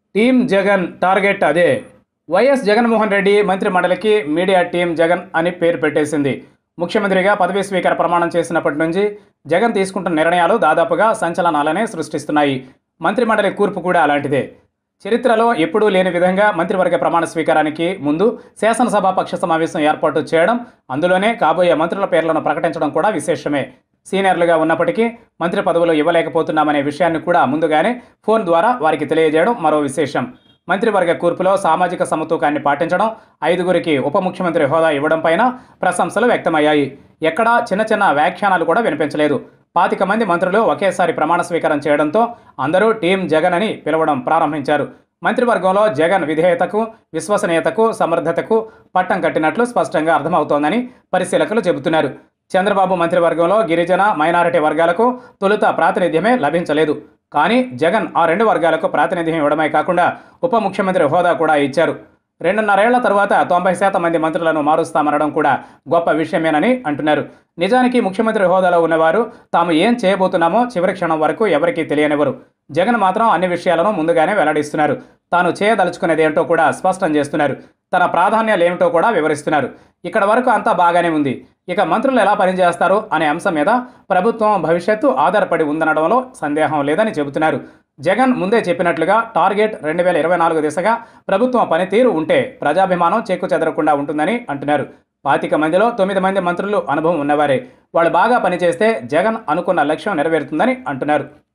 team Jagan target అదే YS Jaganmohan Reddy మంత్రి మండలికి మీడియా టీం జగన్ అని పేరు పెట్టేసింది ముఖ్యమంత్రిగా పదవీ స్వీకార ప్రమాణం చేసినప్పటి నుంచి జగన్ తీసుకుంటున్న నిర్ణయాలు దాదాపుగా సంచలనాలనే సృష్టిస్తున్నాయి మంత్రి మండలి కూర్పు కూడా అలాంటిదే చరిత్రలో ఎప్పుడూ లేని విధంగా మంత్రివర్గ ప్రమాణ స్వీకారానికి ముందు శాసనసభ పక్ష సమావేశం ఏర్పాటు చేయడం అందులోనే కాబోయే మంత్రుల పేర్లను ప్రకటించడం కూడా విశేషమే సీనియర్లుగా ఉన్నప్పటికీ మంత్రి పదవులు ఇవ్వలేకపోతున్నామనే విషయాన్ని కూడా ముందుగానే ఫోన్ ద్వారా వారికి తెలియజేయడం మరో విశేషం మంత్రివర్గ కూర్పులో సామాజిక సమతూకాన్ని పాటించడం ఐదుగురికి ఉప ముఖ్యమంత్రి హోదా ఇవ్వడం పైన ప్రశంసలు వ్యక్తమయ్యాయి ఎక్కడా చిన్న చిన్న వ్యాఖ్యానాలు కూడా వినిపించలేదు పాతిక మంది మంత్రులు ఒకేసారి ప్రమాణ స్వీకారం చేయడంతో అందరూ టీం జగన్ అని పిలవడం ప్రారంభించారు మంత్రివర్గంలో జగన్ విధేయతకు విశ్వసనీయతకు సమర్థతకు పట్టం కట్టినట్లు స్పష్టంగా అర్థమవుతోందని పరిశీలకులు చెబుతున్నారు చంద్రబాబు మంత్రివర్గంలో గిరిజన మైనారిటీ వర్గాలకు తొలుత ప్రాతినిధ్యమే లభించలేదు కానీ జగన్ ఆ రెండు వర్గాలకు ప్రాతినిధ్యం ఇవ్వడమే కాకుండా ఉప ముఖ్యమంత్రి హోదా కూడా ఇచ్చారు రెండున్నరేళ్ల తర్వాత తొంభై శాతం మంది మంత్రులను మారుస్తామనడం కూడా గొప్ప విషయమేనని అంటున్నారు నిజానికి ముఖ్యమంత్రి హోదాలో ఉన్నవారు తాము ఏం చేయబోతున్నామో చివరి క్షణం వరకు ఎవరికీ తెలియనివ్వరు జగన్ మాత్రం అన్ని విషయాలను ముందుగానే వెల్లడిస్తున్నారు తాను చేయదలుచుకునేది ఏంటో కూడా స్పష్టం చేస్తున్నారు తన ప్రాధాన్యాలు ఏమిటో కూడా వివరిస్తున్నారు ఇక్కడ వరకు అంతా బాగానే ఉంది ఇక మంత్రులు ఎలా పనిచేస్తారు అనే అంశం మీద ప్రభుత్వం భవిష్యత్తు ఆధారపడి ఉందనడంలో సందేహం లేదని చెబుతున్నారు జగన్ ముందే చెప్పినట్లుగా టార్గెట్ రెండు వేల ఇరవై నాలుగు దిశగా ప్రభుత్వం పనితీరు ఉంటే ప్రజాభిమానం చెక్కు చెదరకుండా ఉంటుందని అంటున్నారు పాతిక మందిలో తొమ్మిది మంది మంత్రులు అనుభవం ఉన్నవారే వాళ్ళు బాగా పనిచేస్తే జగన్ అనుకున్న లక్ష్యం నెరవేరుతుందని అంటున్నారు